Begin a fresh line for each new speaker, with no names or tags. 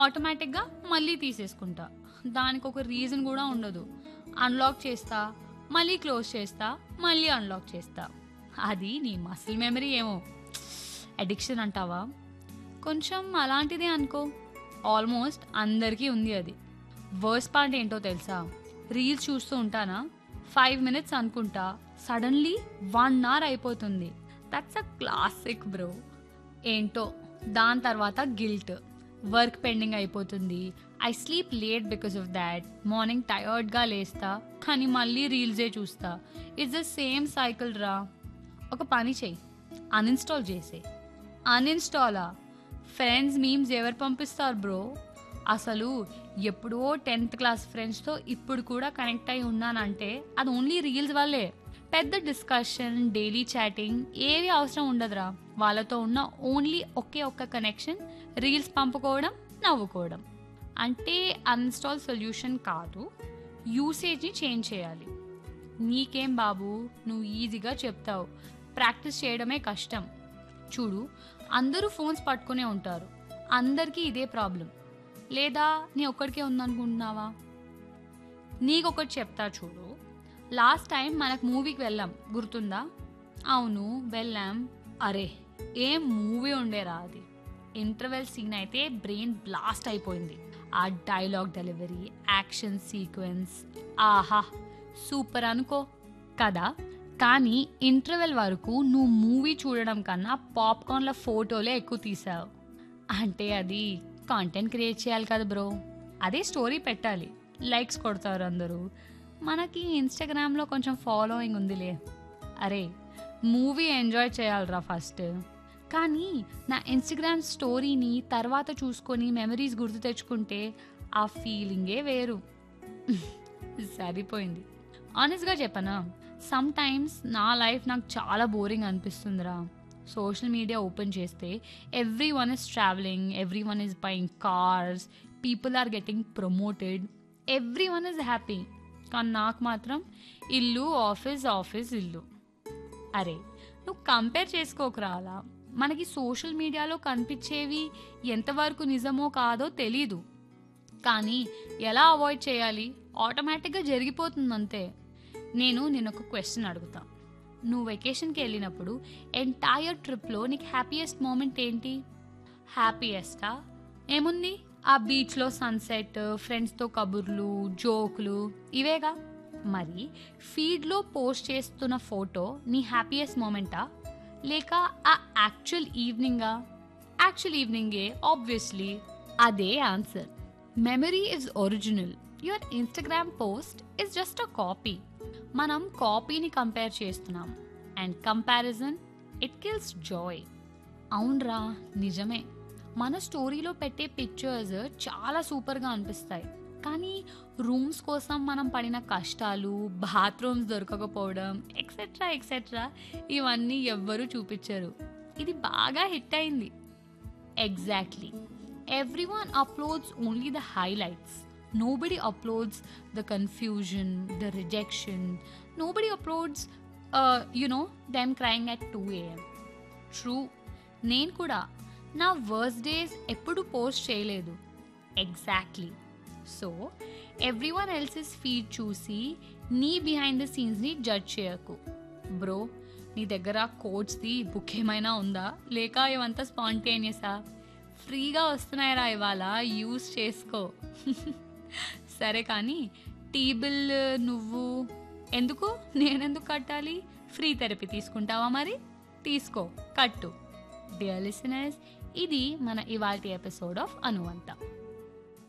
ఆటోమేటిక్గా మళ్ళీ తీసేసుకుంటా దానికి ఒక రీజన్ కూడా ఉండదు అన్లాక్ చేస్తా మళ్ళీ క్లోజ్ చేస్తా మళ్ళీ అన్లాక్ చేస్తా అది నీ మసిల్ మెమరీ ఏమో అడిక్షన్ అంటావా కొంచెం అలాంటిదే అనుకో ఆల్మోస్ట్ అందరికీ ఉంది అది వర్స్ పార్ట్ ఏంటో తెలుసా రీల్స్ చూస్తూ ఉంటానా ఫైవ్ మినిట్స్ అనుకుంటా సడన్లీ వన్ అవర్ అయిపోతుంది దట్స్ అ క్లాసిక్ బ్రో ఏంటో దాని తర్వాత గిల్ట్ వర్క్ పెండింగ్ అయిపోతుంది I sleep late because of that morning టయర్డ్గా లేస్తా కానీ మళ్ళీ రీల్సే చూస్తా ఇట్స్ ద సేమ్ సైకిల్ రా ఒక పని చెయ్యి అన్ఇన్స్టాల్ చేసే అన్ఇన్స్టాలా ఫ్రెండ్స్ మీమ్స్ ఎవరు పంపిస్తారు బ్రో అసలు ఎప్పుడో టెన్త్ క్లాస్ ఫ్రెండ్స్తో ఇప్పుడు కూడా కనెక్ట్ అయి ఉన్నానంటే అది ఓన్లీ రీల్స్ వల్లే పెద్ద డిస్కషన్ డైలీ చాటింగ్ ఏవి అవసరం ఉండదురా వాళ్ళతో ఉన్న ఓన్లీ ఒకే ఒక్క కనెక్షన్ రీల్స్ పంపుకోవడం నవ్వుకోవడం అంటే అన్ఇన్స్టాల్ సొల్యూషన్ కాదు యూసేజ్ని చేంజ్ చేయాలి నీకేం బాబు నువ్వు ఈజీగా చెప్తావు ప్రాక్టీస్ చేయడమే కష్టం చూడు అందరూ ఫోన్స్ పట్టుకునే ఉంటారు అందరికీ ఇదే ప్రాబ్లం లేదా నీ ఒక్కడికే ఉందనుకుంటున్నావా నీకొకటి చెప్తా చూడు లాస్ట్ టైం మనకు మూవీకి వెళ్ళాం గుర్తుందా అవును వెళ్ళాం అరే ఏం మూవీ ఉండేరా అది ఇంటర్వెల్ సీన్ అయితే బ్రెయిన్ బ్లాస్ట్ అయిపోయింది ఆ డైలాగ్ డెలివరీ యాక్షన్ సీక్వెన్స్ ఆహా సూపర్ అనుకో కదా కానీ ఇంటర్వెల్ వరకు నువ్వు మూవీ చూడడం కన్నా పాప్కార్న్ల ఫోటోలే ఎక్కువ తీసావు అంటే అది కాంటెంట్ క్రియేట్ చేయాలి కదా బ్రో అదే స్టోరీ పెట్టాలి లైక్స్ కొడతారు అందరూ మనకి ఇన్స్టాగ్రామ్లో కొంచెం ఫాలోయింగ్ ఉందిలే అరే మూవీ ఎంజాయ్ చేయాలిరా ఫస్ట్ కానీ నా ఇన్స్టాగ్రామ్ స్టోరీని తర్వాత చూసుకొని మెమరీస్ గుర్తు తెచ్చుకుంటే ఆ ఫీలింగే వేరు సరిపోయింది ఆనెస్ట్గా చెప్పనా సమ్ టైమ్స్ నా లైఫ్ నాకు చాలా బోరింగ్ అనిపిస్తుందిరా సోషల్ మీడియా ఓపెన్ చేస్తే everyone is traveling everyone is buying cars people are getting promoted everyone is happy కానీ నాకు మాత్రం ఇల్లు ఆఫీస్ ఆఫీస్ ఇల్లు అరే నువ్వు కంపేర్ చేసుకోకురా అలా మనకి సోషల్ మీడియాలో కనిపించేవి ఎంతవరకు నిజమో కాదో తెలీదు కానీ ఎలా అవాయిడ్ చేయాలి ఆటోమేటిక్గా జరిగిపోతుంది అంతే నేను నేను ఒక క్వశ్చన్ అడుగుతా నువ్వు వెకేషన్కి వెళ్ళినప్పుడు ఎంటైర్ ట్రిప్లో నీకు హ్యాపీయెస్ట్ మూమెంట్ ఏంటి హ్యాపీయెస్టా ఏముంది ఆ బీచ్లో సన్సెట్ ఫ్రెండ్స్తో కబుర్లు జోకులు ఇవేగా మరి ఫీడ్లో పోస్ట్ చేస్తున్న ఫోటో నీ హ్యాపీయెస్ట్ మూమెంటా లేక ఆ యాక్చువల్ ఈవినింగా యాక్చువల్ ఈవినింగే ఆబ్వియస్లీ అదే answer memory is original your Instagram post is just a copy మనం కాపీని కంపేర్ చేస్తున్నాం and comparison it kills joy అవునరా నిజమే మన స్టోరీలో పెట్టే పిక్చర్స్ చాలా సూపర్గా అనిపిస్తాయి కానీ రూమ్స్ కోసం మనం పడిన కష్టాలు బాత్రూమ్స్ దొరకకపోవడం ఎక్సెట్రా ఎక్సెట్రా ఇవన్నీ ఎవ్వరూ చూపించరు ఇది బాగా హిట్ అయింది exactly everyone uploads only the highlights nobody uploads the confusion the rejection nobody uploads uh, you know them crying at 2 a.m true నేను కూడా నా వర్స్ట్ డేస్ ఎప్పుడు పోస్ట్ చేయలేదు exactly so everyone else's feed చూసి నీ behind the సీన్స్ని judge చేయకు bro నీ దగ్గర కోడ్స్ది బుక్ ఏమైనా ఉందా లేక ఇవంతా స్పాంటేనియసా ఫ్రీగా వస్తున్నాయిరా ఇవాళ యూస్ చేసుకో సరే కానీ టీ బిల్ నువ్వు ఎందుకు నేనెందుకు కట్టాలి ఫ్రీ థెరపీ తీసుకుంటావా మరి తీసుకో కట్టు డియర్ లిసనర్స్ ఇది మన ఇవాల్టి ఎపిసోడ్ ఆఫ్ అనువంత